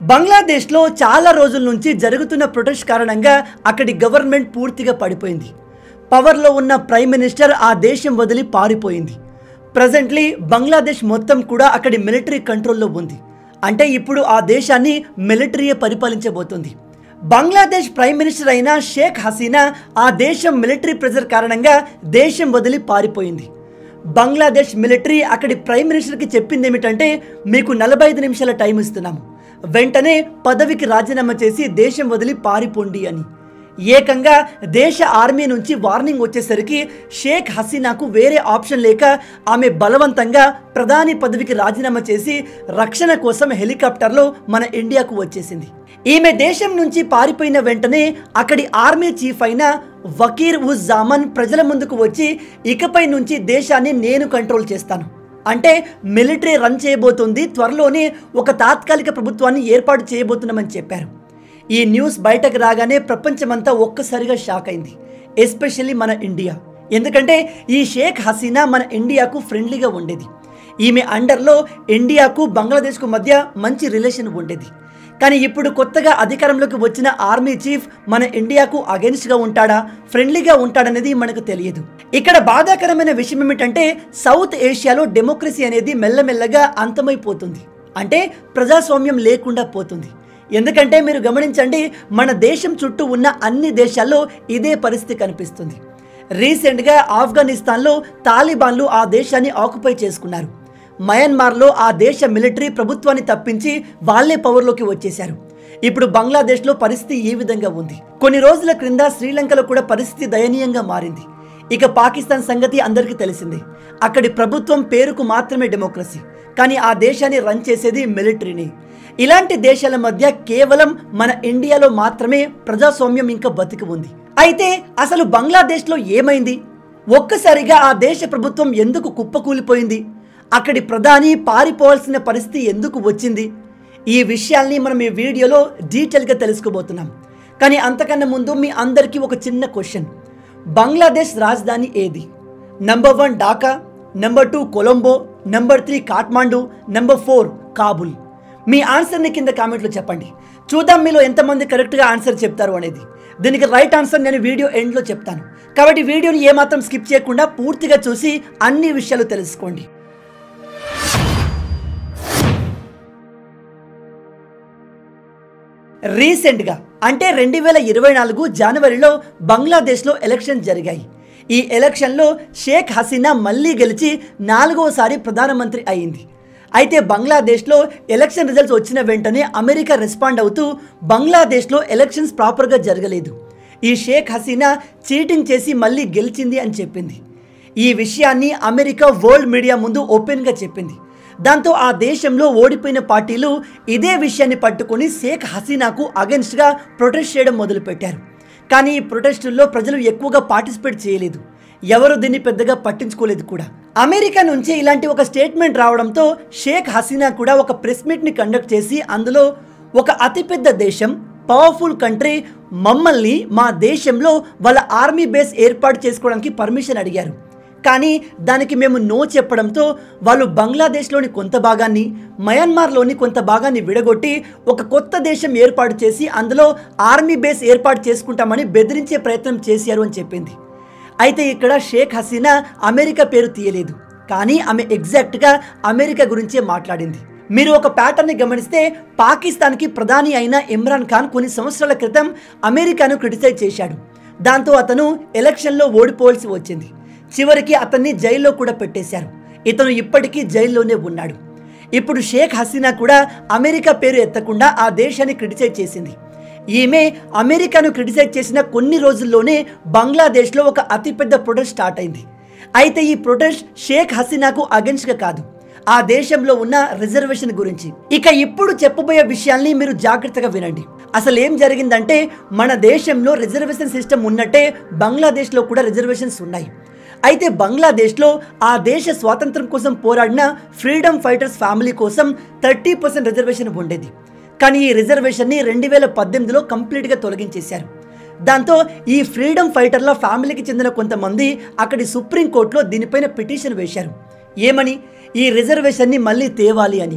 బంగ్లాదేశ్లో చాలా రోజుల నుంచి జరుగుతున్న ప్రొటెస్ట్ కారణంగా అక్కడి గవర్నమెంట్ పూర్తిగా పడిపోయింది పవర్లో ఉన్న ప్రైమ్ మినిస్టర్ ఆ దేశం వదిలి పారిపోయింది ప్రజెంట్లీ బంగ్లాదేశ్ మొత్తం కూడా అక్కడి మిలిటరీ కంట్రోల్లో ఉంది అంటే ఇప్పుడు ఆ దేశాన్ని మిలిటరీయే పరిపాలించబోతుంది బంగ్లాదేశ్ ప్రైమ్ మినిస్టర్ అయిన షేక్ హసీనా ఆ దేశం మిలిటరీ ప్రెజర్ కారణంగా దేశం వదిలి పారిపోయింది బంగ్లాదేశ్ మిలిటరీ అక్కడి ప్రైమ్ మినిస్టర్కి చెప్పింది ఏమిటంటే మీకు నలభై ఐదు నిమిషాల టైం ఇస్తున్నాము వెంటనే పదవికి రాజీనామా చేసి దేశం వదిలి పారిపోండి అని ఏకంగా దేశ ఆర్మీ నుంచి వార్నింగ్ వచ్చేసరికి షేక్ హసీనాకు వేరే ఆప్షన్ లేక ఆమె బలవంతంగా ప్రధాని పదవికి రాజీనామా చేసి రక్షణ కోసం హెలికాప్టర్లో మన ఇండియాకు వచ్చేసింది ఈమె దేశం నుంచి పారిపోయిన వెంటనే అక్కడి ఆర్మీ చీఫ్ అయిన వకీర్ ఉజ్ జామన్ ప్రజల ముందుకు వచ్చి ఇకపై నుంచి దేశాన్ని నేను కంట్రోల్ చేస్తాను అంటే మిలిటరీ రన్ చేయబోతుంది త్వరలోనే ఒక తాత్కాలిక ప్రభుత్వాన్ని ఏర్పాటు చేయబోతున్నామని చెప్పారు ఈ న్యూస్ బయటకు రాగానే ప్రపంచమంతా ఒక్కసారిగా షాక్ అయింది ఎస్పెషల్లీ మన ఇండియా ఎందుకంటే ఈ షేక్ హసీనా మన ఇండియాకు ఫ్రెండ్లీగా ఉండేది ఈమె అండర్లో ఇండియాకు బంగ్లాదేశ్కు మధ్య మంచి రిలేషన్ ఉండేది కానీ ఇప్పుడు కొత్తగా అధికారంలోకి వచ్చిన ఆర్మీ చీఫ్ మన ఇండియాకు అగెన్స్ట్గా ఉంటాడా ఫ్రెండ్లీగా ఉంటాడనేది మనకు తెలియదు ఇక్కడ బాధాకరమైన విషయం ఏమిటంటే సౌత్ ఏషియాలో డెమోక్రసీ అనేది మెల్లమెల్లగా అంతమైపోతుంది అంటే ప్రజాస్వామ్యం లేకుండా పోతుంది ఎందుకంటే మీరు గమనించండి మన దేశం చుట్టూ ఉన్న అన్ని దేశాల్లో ఇదే పరిస్థితి కనిపిస్తుంది రీసెంట్గా ఆఫ్ఘనిస్తాన్లో తాలిబాన్లు ఆ దేశాన్ని ఆక్యుపై చేసుకున్నారు మయన్మార్లో ఆ దేశ మిలిటరీ ప్రభుత్వాన్ని తప్పించి వాళ్ళే పవర్లోకి వచ్చేశారు ఇప్పుడు బంగ్లాదేశ్లో పరిస్థితి ఈ విధంగా ఉంది కొన్ని రోజుల క్రింద శ్రీలంకలో కూడా పరిస్థితి దయనీయంగా మారింది ఇక పాకిస్తాన్ సంగతి అందరికీ తెలిసిందే అక్కడి ప్రభుత్వం పేరుకు మాత్రమే డెమోక్రసీ కానీ ఆ దేశాన్ని రన్ చేసేది మిలిటరీని ఇలాంటి దేశాల మధ్య కేవలం మన ఇండియాలో మాత్రమే ప్రజాస్వామ్యం ఇంకా బతికి ఉంది అయితే అసలు బంగ్లాదేశ్లో ఏమైంది ఒక్కసారిగా ఆ దేశ ప్రభుత్వం ఎందుకు కుప్పకూలిపోయింది అక్కడి ప్రధాని పారిపోవాల్సిన పరిస్థితి ఎందుకు వచ్చింది ఈ విషయాల్ని మనం ఈ వీడియోలో డీటెయిల్గా తెలుసుకోబోతున్నాం కానీ అంతకన్నా ముందు మీ అందరికీ ఒక చిన్న క్వశ్చన్ బంగ్లాదేశ్ రాజధాని ఏది number one Dhaka number two Colombo number three Kathmandu number four Kabul మీ ఆన్సర్ని కింద కామెంట్లో చెప్పండి చూద్దాం మీలో ఎంతమంది కరెక్ట్గా ఆన్సర్ చెప్తారు అనేది దీనికి రైట్ ఆన్సర్ నేను వీడియో ఎండ్లో చెప్తాను కాబట్టి వీడియోని ఏమాత్రం స్కిప్ చేయకుండా పూర్తిగా చూసి అన్ని విషయాలు తెలుసుకోండి రీసెంట్గా అంటే రెండు వేల ఇరవై నాలుగు జనవరిలో బంగ్లాదేశ్లో ఎలక్షన్ జరిగాయి ఈ ఎలక్షన్లో షేక్ హసీనా మళ్ళీ గెలిచి నాలుగోసారి ప్రధానమంత్రి అయింది అయితే బంగ్లాదేశ్లో ఎలక్షన్ రిజల్ట్స్ వచ్చిన వెంటనే అమెరికా రెస్పాండ్ అవుతూ బంగ్లాదేశ్లో ఎలక్షన్స్ ప్రాపర్గా జరగలేదు ఈ షేక్ హసీనా చీటింగ్ చేసి మళ్ళీ గెలిచింది అని చెప్పింది ఈ విషయాన్ని అమెరికా వరల్డ్ మీడియా ముందు ఓపెన్గా చెప్పింది దాంతో ఆ దేశంలో ఓడిపోయిన పార్టీలు ఇదే విషయాన్ని పట్టుకొని షేక్ హసీనాకు అగెన్స్ట్గా ప్రొటెస్ట్ చేయడం మొదలుపెట్టారు కానీ ఈ ప్రొటెస్టుల్లో ప్రజలు ఎక్కువగా పార్టిసిపేట్ చేయలేదు ఎవరు దీన్ని పెద్దగా పట్టించుకోలేదు కూడా అమెరికా నుంచి ఇలాంటి ఒక స్టేట్మెంట్ రావడంతో షేక్ హసీనా కూడా ఒక ప్రెస్ మీట్ని కండక్ట్ చేసి అందులో ఒక అతిపెద్ద దేశం పవర్ఫుల్ కంట్రీ మమ్మల్ని మా దేశంలో వాళ్ళ ఆర్మీ బేస్ ఏర్పాటు చేసుకోవడానికి పర్మిషన్ అడిగారు కానీ దానికి మేము నో చెప్పడంతో వాళ్ళు బంగ్లాదేశ్లోని కొంత భాగాన్ని మయన్మార్లోని కొంత భాగాన్ని విడగొట్టి ఒక కొత్త దేశం ఏర్పాటు చేసి అందులో ఆర్మీ బేస్ ఏర్పాటు చేసుకుంటామని బెదిరించే ప్రయత్నం చేశారు అని చెప్పింది అయితే ఇక్కడ షేక్ హసీనా అమెరికా పేరు తీయలేదు కానీ ఆమె ఎగ్జాక్ట్గా అమెరికా గురించే మాట్లాడింది మీరు ఒక ప్యాటర్న్ని గమనిస్తే పాకిస్తాన్కి ప్రధాని అయిన ఇమ్రాన్ ఖాన్ కొన్ని సంవత్సరాల క్రితం అమెరికాను క్రిటిసైజ్ చేశాడు దాంతో అతను ఎలక్షన్లో ఓడిపోవాల్సి వచ్చింది చివరికి అతన్ని జైల్లో కూడా పెట్టేశారు ఇతను ఇప్పటికీ జైల్లోనే ఉన్నాడు ఇప్పుడు షేక్ హసీనా కూడా అమెరికా పేరు ఎత్తకుండా ఆ దేశాన్ని క్రిటిసైజ్ చేసింది ఈమె అమెరికాను క్రిటిసైజ్ చేసిన కొన్ని రోజుల్లోనే బంగ్లాదేశ్లో ఒక అతిపెద్ద ప్రొటెస్ట్ స్టార్ట్ అయింది అయితే ఈ ప్రొటెస్ట్ షేక్ హసీనాకు అగెన్స్ట్గా కాదు ఆ దేశంలో ఉన్న రిజర్వేషన్ గురించి ఇక ఇప్పుడు చెప్పబోయే విషయాల్ని మీరు జాగ్రత్తగా వినండి అసలు ఏం జరిగిందంటే మన దేశంలో రిజర్వేషన్ సిస్టమ్ ఉన్నట్టే బంగ్లాదేశ్లో కూడా రిజర్వేషన్స్ ఉన్నాయి అయితే బంగ్లాదేశ్లో ఆ దేశ స్వాతంత్రం కోసం పోరాడిన ఫ్రీడమ్ ఫైటర్స్ ఫ్యామిలీ కోసం థర్టీ పర్సెంట్ రిజర్వేషన్ ఉండేది కానీ ఈ రిజర్వేషన్ని రెండు వేల పద్దెనిమిదిలో కంప్లీట్గా తొలగించేశారు దాంతో ఈ ఫ్రీడమ్ ఫైటర్ల ఫ్యామిలీకి చెందిన కొంతమంది అక్కడి సుప్రీంకోర్టులో దీనిపైన పిటిషన్ వేశారు ఏమని ఈ రిజర్వేషన్ని మళ్ళీ తేవాలి అని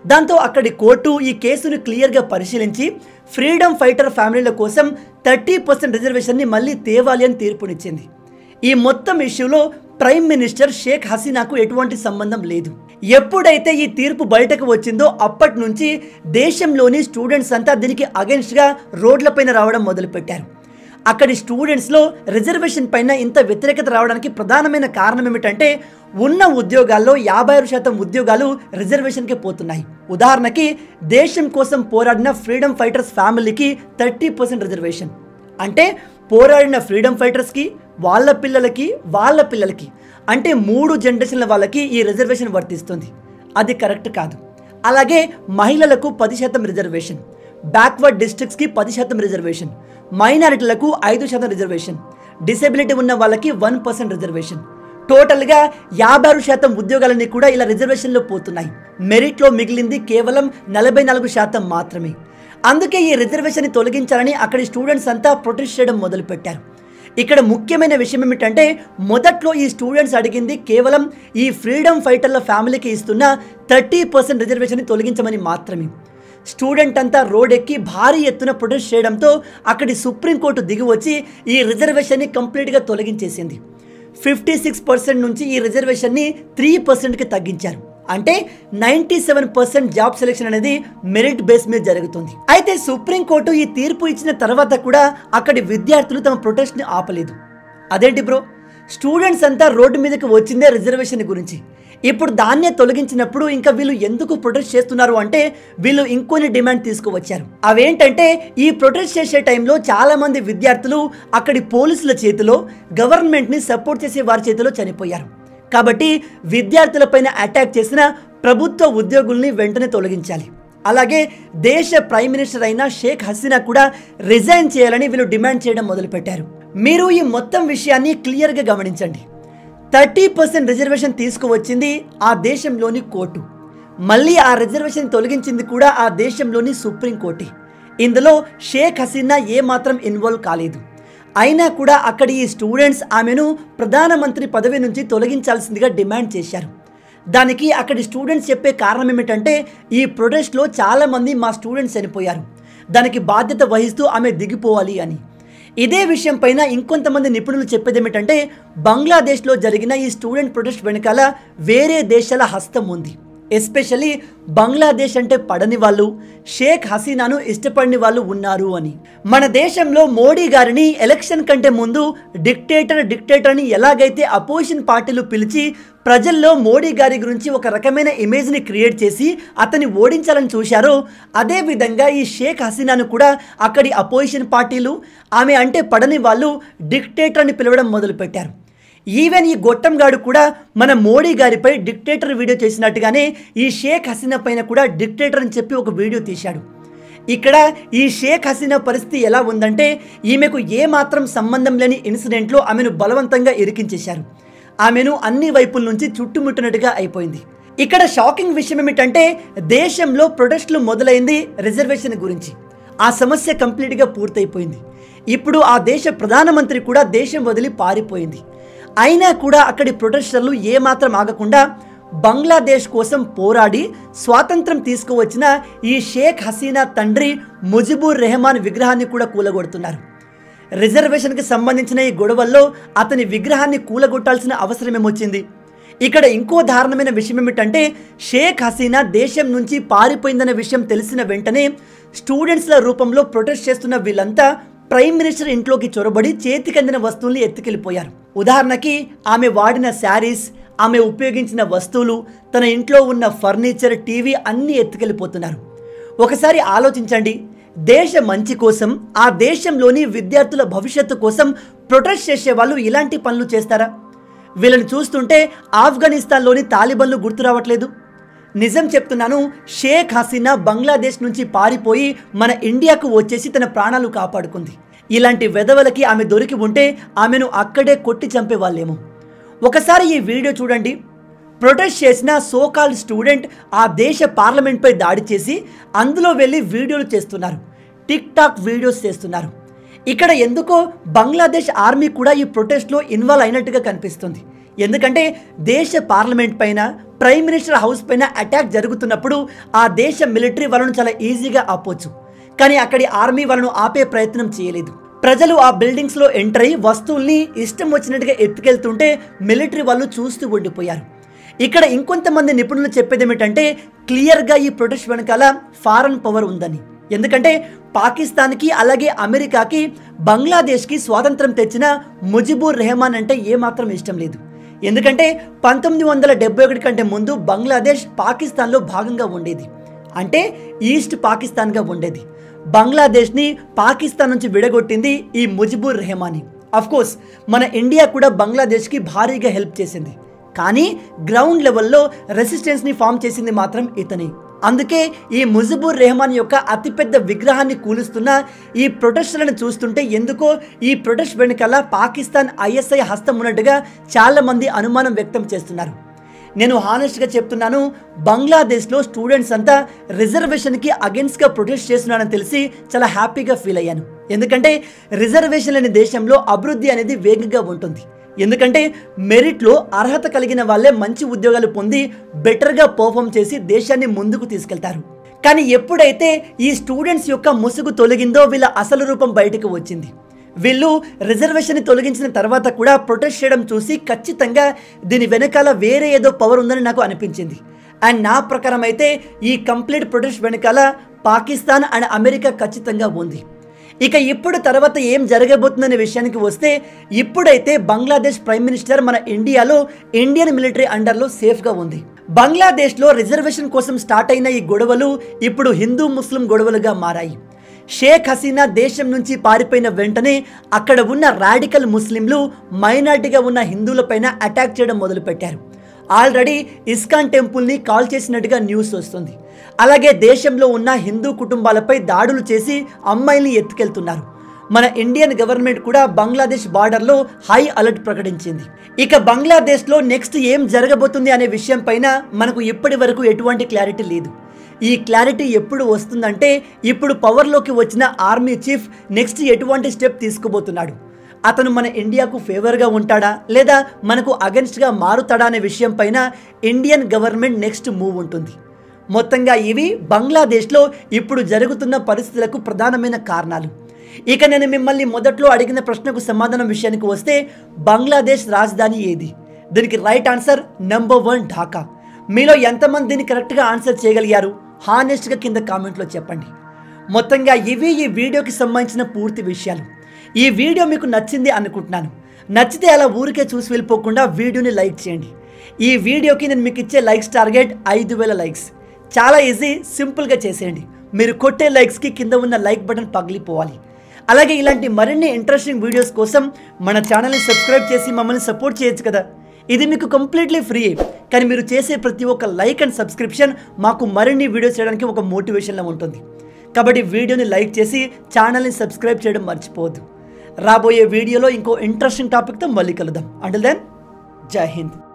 దాంతో అక్కడి కోర్టు ఈ కేసును క్లియర్గా పరిశీలించి ఫ్రీడమ్ ఫైటర్ ఫ్యామిలీల కోసం థర్టీ పర్సెంట్ రిజర్వేషన్ని మళ్ళీ తేవాలి అని తీర్పునిచ్చింది ఈ మొత్తం ఇష్యూలో ప్రైమ్ మినిస్టర్ షేక్ హసీనాకు ఎటువంటి సంబంధం లేదు ఎప్పుడైతే ఈ తీర్పు బయటకు వచ్చిందో అప్పటి నుంచి దేశంలోని స్టూడెంట్స్ అంతా దీనికి అగెన్స్ట్గా రోడ్లపైన రావడం మొదలుపెట్టారు అక్కడి స్టూడెంట్స్లో రిజర్వేషన్ పైన ఇంత వ్యతిరేకత రావడానికి ప్రధానమైన కారణం ఏమిటంటే ఉన్న ఉద్యోగాల్లో యాభై ఆరు శాతం ఉద్యోగాలు రిజర్వేషన్కే పోతున్నాయి ఉదాహరణకి దేశం కోసం పోరాడిన ఫ్రీడమ్ ఫైటర్స్ ఫ్యామిలీకి థర్టీ పర్సెంట్ రిజర్వేషన్ అంటే పోరాడిన ఫ్రీడమ్ ఫైటర్స్కి వాళ్ళ పిల్లలకి వాళ్ళ పిల్లలకి అంటే మూడు జనరేషన్ల వాళ్ళకి ఈ రిజర్వేషన్ వర్తిస్తుంది అది కరెక్ట్ కాదు అలాగే మహిళలకు పది శాతం రిజర్వేషన్ బ్యాక్వర్డ్ డిస్ట్రిక్ట్స్కి పది శాతం రిజర్వేషన్ మైనారిటీలకు ఐదు శాతం రిజర్వేషన్ డిసెబిలిటీ ఉన్న వాళ్ళకి వన్ పర్సెంట్ రిజర్వేషన్ టోటల్గా యాభై ఆరు శాతం ఉద్యోగాలన్నీ కూడా ఇలా రిజర్వేషన్లో పోతున్నాయి మెరిట్లో మిగిలింది కేవలం నలభై నాలుగు శాతం మాత్రమే అందుకే ఈ రిజర్వేషన్ తొలగించాలని అక్కడి స్టూడెంట్స్ అంతా ప్రొటెస్ట్ చేయడం మొదలుపెట్టారు ఇక్కడ ముఖ్యమైన విషయం ఏమిటంటే మొదట్లో ఈ స్టూడెంట్స్ అడిగింది కేవలం ఈ ఫ్రీడమ్ ఫైటర్ల ఫ్యామిలీకి ఇస్తున్న థర్టీ పర్సెంట్ రిజర్వేషన్ తొలగించమని మాత్రమే స్టూడెంట్ అంతా రోడ్ ఎక్కి భారీ ఎత్తున ప్రొటెస్ట్ చేయడంతో అక్కడి సుప్రీంకోర్టు దిగి వచ్చి ఈ రిజర్వేషన్ని కంప్లీట్గా తొలగించేసింది ఫిఫ్టీ సిక్స్ పర్సెంట్ నుంచి ఈ రిజర్వేషన్ని త్రీ పర్సెంట్కి తగ్గించారు అంటే ninety seven percent job selection అనేది మెరిట్ బేస్ మీద జరుగుతుంది అయితే సుప్రీంకోర్టు ఈ తీర్పు ఇచ్చిన తర్వాత కూడా అక్కడి విద్యార్థులు తమ ప్రొటెస్ట్ని ఆపలేదు అదేంటి బ్రో స్టూడెంట్స్ అంతా రోడ్డు మీదకి వచ్చిందే రిజర్వేషన్ గురించి ఇప్పుడు దాన్నే తొలగించినప్పుడు ఇంకా వీళ్ళు ఎందుకు ప్రొటెస్ట్ చేస్తున్నారు అంటే వీళ్ళు ఇంకొన్ని డిమాండ్ తీసుకువచ్చారు అవేంటంటే ఈ ప్రొటెస్ట్ చేసే టైంలో చాలా మంది విద్యార్థులు అక్కడి పోలీసుల చేతిలో గవర్నమెంట్ని సపోర్ట్ చేసే వారి చేతిలో చనిపోయారు కాబట్టి విద్యార్థులపైన అటాక్ చేసిన ప్రభుత్వ ఉద్యోగుల్ని వెంటనే తొలగించాలి అలాగే దేశ ప్రైమ్ మినిస్టర్ అయిన షేక్ హసీనా కూడా రిజైన్ చేయాలని వీళ్ళు డిమాండ్ చేయడం మొదలుపెట్టారు మీరు ఈ మొత్తం విషయాన్ని క్లియర్గా గమనించండి థర్టీ పర్సెంట్ రిజర్వేషన్ తీసుకువచ్చింది ఆ దేశంలోని కోర్టు మళ్ళీ ఆ రిజర్వేషన్ తొలగించింది కూడా ఆ దేశంలోని సుప్రీంకోర్టు ఇందులో షేక్ హసీనా ఏమాత్రం ఇన్వాల్వ్ కాలేదు అయినా కూడా అక్కడి ఈ స్టూడెంట్స్ ఆమెను ప్రధానమంత్రి పదవి నుంచి తొలగించాల్సిందిగా డిమాండ్ చేశారు దానికి అక్కడి స్టూడెంట్స్ చెప్పే కారణం ఏమిటంటే ఈ ప్రొటెస్ట్లో చాలామంది మా స్టూడెంట్స్ చనిపోయారు దానికి బాధ్యత వహిస్తూ ఆమె దిగిపోవాలి అని ఇదే విషయం పైన ఇంకొంతమంది నిపుణులు చెప్పేది ఏమిటంటే బంగ్లాదేశ్లో జరిగిన ఈ స్టూడెంట్ ప్రొటెస్ట్ వెనకాల వేరే దేశాల హస్తం ఉంది ఎస్పెషల్లీ బంగ్లాదేశ్ అంటే పడని వాళ్ళు షేక్ హసీనాను ఇష్టపడని వాళ్ళు ఉన్నారు అని మన దేశంలో మోడీ గారిని ఎలక్షన్ కంటే ముందు డిక్టేటర్ డిక్టేటర్ అని ఎలాగైతే అపోజిషన్ పార్టీలు పిలిచి ప్రజల్లో మోడీ గారి గురించి ఒక రకమైన ఇమేజ్ని క్రియేట్ చేసి అతన్ని ఓడించాలని చూశారో అదేవిధంగా ఈ షేక్ హసీనాను కూడా అక్కడి అపోజిషన్ పార్టీలు ఆమె అంటే పడని వాళ్ళు డిక్టేటర్ అని పిలవడం మొదలుపెట్టారు ఈవెన్ ఈ గొట్టంగాడు కూడా మన మోడీ గారిపై డిక్టేటర్ వీడియో చేసినట్టుగానే ఈ షేక్ హసీనా పైన కూడా డిక్టేటర్ అని చెప్పి ఒక వీడియో తీశాడు ఇక్కడ ఈ షేక్ హసీనా పరిస్థితి ఎలా ఉందంటే ఈమెకు ఏమాత్రం సంబంధం లేని ఇన్సిడెంట్లో ఆమెను బలవంతంగా ఇరికించేశారు ఆమెను అన్ని వైపుల నుంచి చుట్టుముట్టినట్టుగా అయిపోయింది ఇక్కడ షాకింగ్ విషయం ఏమిటంటే దేశంలో ప్రొటెస్టులు మొదలైంది రిజర్వేషన్ గురించి ఆ సమస్య కంప్లీట్గా పూర్తయిపోయింది ఇప్పుడు ఆ దేశ ప్రధానమంత్రి కూడా దేశం వదిలి పారిపోయింది అయినా కూడా అక్కడి ప్రొటెస్టర్లు ఏమాత్రం ఆగకుండా బంగ్లాదేశ్ కోసం పోరాడి స్వాతంత్రం తీసుకువచ్చిన ఈ షేక్ హసీనా తండ్రి ముజిబుర్ రెహమాన్ విగ్రహాన్ని కూడా కూలగొడుతున్నారు రిజర్వేషన్కి సంబంధించిన ఈ గొడవల్లో అతని విగ్రహాన్ని కూలగొట్టాల్సిన అవసరం ఏమొచ్చింది ఇక్కడ ఇంకో దారుణమైన విషయం ఏమిటంటే షేక్ హసీనా దేశం నుంచి పారిపోయిందన్న విషయం తెలిసిన వెంటనే స్టూడెంట్స్ల రూపంలో ప్రొటెస్ట్ చేస్తున్న వీళ్ళంతా ప్రైమ్ మినిస్టర్ ఇంట్లోకి చొరబడి చేతికి అందిన వస్తువుల్ని ఎత్తుకెళ్ళిపోయారు ఉదాహరణకి ఆమె వాడిన శారీస్ ఆమె ఉపయోగించిన వస్తువులు తన ఇంట్లో ఉన్న ఫర్నిచర్ టీవీ అన్నీ ఎత్తుకెళ్ళిపోతున్నారు ఒకసారి ఆలోచించండి దేశ మంచి కోసం ఆ దేశంలోని విద్యార్థుల భవిష్యత్తు కోసం ప్రొటెస్ట్ చేసే వాళ్ళు ఇలాంటి పనులు చేస్తారా వీళ్ళని చూస్తుంటే ఆఫ్ఘనిస్తాన్లోని తాలిబన్లు గుర్తు రావట్లేదు నిజం చెప్తున్నాను షేక్ హసీనా బంగ్లాదేశ్ నుంచి పారిపోయి మన ఇండియాకు వచ్చేసి తన ప్రాణాలు కాపాడుకుంది ఇలాంటి వెధవలకి ఆమె దొరికి ఉంటే ఆమెను అక్కడే కొట్టి చంపేవాళ్ళేమో ఒకసారి ఈ వీడియో చూడండి ప్రొటెస్ట్ చేసిన సోకాల్డ్ స్టూడెంట్ ఆ దేశ పార్లమెంట్పై దాడి చేసి అందులో వెళ్ళి వీడియోలు చేస్తున్నారు టిక్ టాక్ వీడియోస్ చేస్తున్నారు ఇక్కడ ఎందుకో బంగ్లాదేశ్ ఆర్మీ కూడా ఈ ప్రొటెస్ట్లో ఇన్వాల్వ్ అయినట్టుగా కనిపిస్తుంది ఎందుకంటే దేశ పార్లమెంట్ పైన ప్రైమ్ మినిస్టర్ హౌస్ పైన అటాక్ జరుగుతున్నప్పుడు ఆ దేశ మిలిటరీ వాళ్ళను చాలా ఈజీగా ఆపొచ్చు కానీ అక్కడి ఆర్మీ వాళ్ళను ఆపే ప్రయత్నం చేయలేదు ప్రజలు ఆ బిల్డింగ్స్లో ఎంటర్ అయ్యి వస్తువుల్ని ఇష్టం వచ్చినట్టుగా ఎత్తుకెళ్తుంటే మిలిటరీ వాళ్ళు చూస్తూ ఉండిపోయారు ఇక్కడ ఇంకొంతమంది నిపుణులు చెప్పేది ఏమిటంటే క్లియర్గా ఈ ప్రొటెస్ట్ వెనకాల ఫారెన్ పవర్ ఉందని ఎందుకంటే పాకిస్తాన్కి అలాగే అమెరికాకి బంగ్లాదేశ్కి స్వాతంత్రం తెచ్చిన ముజిబుర్ రెహమాన్ అంటే ఏమాత్రం ఇష్టం లేదు ఎందుకంటే పంతొమ్మిది వందల డెబ్బై ఒకటి కంటే ముందు బంగ్లాదేశ్ పాకిస్తాన్లో భాగంగా ఉండేది అంటే ఈస్ట్ పాకిస్తాన్గా ఉండేది బంగ్లాదేశ్ని పాకిస్తాన్ నుంచి విడగొట్టింది ఈ ముజిబుర్ రెహమాని అఫ్ కోర్స్ మన ఇండియా కూడా బంగ్లాదేశ్కి భారీగా హెల్ప్ చేసింది కానీ గ్రౌండ్ లెవెల్లో రెసిస్టెన్స్ని ఫామ్ చేసింది మాత్రం ఇతని అందుకే ఈ ముజిబుర్ రెహమాన్ యొక్క అతిపెద్ద విగ్రహాన్ని కూలుస్తున్న ఈ ప్రొటెస్టులను చూస్తుంటే ఎందుకో ఈ ప్రొటెస్ట్ వెనుకల పాకిస్తాన్ ఐఎస్ఐ హస్తం ఉన్నట్టుగా చాలామంది అనుమానం వ్యక్తం చేస్తున్నారు నేను హానెస్ట్గా చెప్తున్నాను బంగ్లాదేశ్లో స్టూడెంట్స్ అంతా రిజర్వేషన్కి అగెన్స్ట్గా ప్రొటెస్ట్ చేస్తున్నారని తెలిసి చాలా హ్యాపీగా ఫీల్ అయ్యాను ఎందుకంటే రిజర్వేషన్ లేని దేశంలో అభివృద్ధి అనేది వేగంగా ఉంటుంది ఎందుకంటే మెరిట్లో అర్హత కలిగిన వాళ్ళే మంచి ఉద్యోగాలు పొంది బెటర్గా పర్ఫామ్ చేసి దేశాన్ని ముందుకు తీసుకెళ్తారు కానీ ఎప్పుడైతే ఈ స్టూడెంట్స్ యొక్క ముసుగు తొలగిందో వీళ్ళ అసలు రూపం బయటకు వచ్చింది వీళ్ళు రిజర్వేషన్ తొలగించిన తర్వాత కూడా ప్రొటెస్ట్ చేయడం చూసి ఖచ్చితంగా దీని వెనకాల వేరే ఏదో పవర్ ఉందని నాకు అనిపించింది అండ్ నా ప్రకారం అయితే ఈ కంప్లీట్ ప్రొటెస్ట్ వెనకాల పాకిస్తాన్ అండ్ అమెరికా ఖచ్చితంగా ఉంది ఇక ఇప్పుడు తర్వాత ఏం జరగబోతుందనే విషయానికి వస్తే ఇప్పుడైతే బంగ్లాదేశ్ ప్రైమ్ మినిస్టర్ మన ఇండియాలో ఇండియన్ మిలిటరీ అండర్లో సేఫ్గా ఉంది బంగ్లాదేశ్లో రిజర్వేషన్ కోసం స్టార్ట్ అయిన ఈ గొడవలు ఇప్పుడు హిందూ ముస్లిం గొడవలుగా మారాయి షేక్ హసీనా దేశం నుంచి పారిపోయిన వెంటనే అక్కడ ఉన్న రాడికల్ ముస్లింలు మైనార్టీగా ఉన్న హిందువులపైన అటాక్ చేయడం మొదలుపెట్టారు ఆల్రెడీ ఇస్కాన్ టెంపుల్ని కాల్ చేసినట్టుగా న్యూస్ వస్తుంది అలాగే దేశంలో ఉన్న హిందూ కుటుంబాలపై దాడులు చేసి అమ్మాయిల్ని ఎత్తుకెళ్తున్నారు మన ఇండియన్ గవర్నమెంట్ కూడా బంగ్లాదేశ్ బార్డర్లో హై అలర్ట్ ప్రకటించింది ఇక బంగ్లాదేశ్లో నెక్స్ట్ ఏం జరగబోతుంది అనే విషయం పైన మనకు ఇప్పటి వరకు ఎటువంటి క్లారిటీ లేదు ఈ క్లారిటీ ఎప్పుడు వస్తుందంటే ఇప్పుడు పవర్లోకి వచ్చిన ఆర్మీ చీఫ్ నెక్స్ట్ ఎటువంటి స్టెప్ తీసుకోబోతున్నాడు అతను మన ఇండియాకు ఫేవర్గా ఉంటాడా లేదా మనకు అగెన్స్ట్గా మారుతాడా అనే విషయం పైన ఇండియన్ గవర్నమెంట్ నెక్స్ట్ మూవ్ ఉంటుంది మొత్తంగా ఇవి బంగ్లాదేశ్లో ఇప్పుడు జరుగుతున్న పరిస్థితులకు ప్రధానమైన కారణాలు ఇక నేను మిమ్మల్ని మొదట్లో అడిగిన ప్రశ్నకు సమాధానం విషయానికి వస్తే బంగ్లాదేశ్ రాజధాని ఏది దీనికి right answer number one Dhaka మీలో ఎంతమంది దీన్ని కరెక్ట్గా ఆన్సర్ చేయగలిగారు హానెస్ట్గా కింద కామెంట్లో చెప్పండి మొత్తంగా ఇవి ఈ వీడియోకి సంబంధించిన పూర్తి విషయాలు ఈ వీడియో మీకు నచ్చింది అనుకుంటున్నాను నచ్చితే అలా ఊరికే చూసి వెళ్ళిపోకుండా వీడియోని లైక్ చేయండి ఈ వీడియోకి నేను మీకు ఇచ్చే లైక్స్ టార్గెట్ ఐదు వేల లైక్స్ చాలా ఈజీ సింపుల్గా చేసేయండి మీరు కొట్టే లైక్స్కి కింద ఉన్న లైక్ బటన్ పగిలిపోవాలి అలాగే ఇలాంటి మరిన్ని ఇంట్రెస్టింగ్ వీడియోస్ కోసం మన ఛానల్ని సబ్స్క్రైబ్ చేసి మమ్మల్ని సపోర్ట్ చేయొచ్చు కదా ఇది మీకు కంప్లీట్లీ ఫ్రీ కానీ మీరు చేసే ప్రతి ఒక్క లైక్ అండ్ సబ్స్క్రిప్షన్ మాకు మరిన్ని వీడియోస్ చేయడానికి ఒక మోటివేషన్లా ఉంటుంది కాబట్టి వీడియోని లైక్ చేసి ఛానల్ని సబ్స్క్రైబ్ చేయడం మర్చిపోవద్దు రాబోయే వీడియోలో ఇంకో ఇంట్రెస్టింగ్ టాపిక్తో మళ్ళీ కలుద్దాం అంటిల్ దెన్ జై హింద్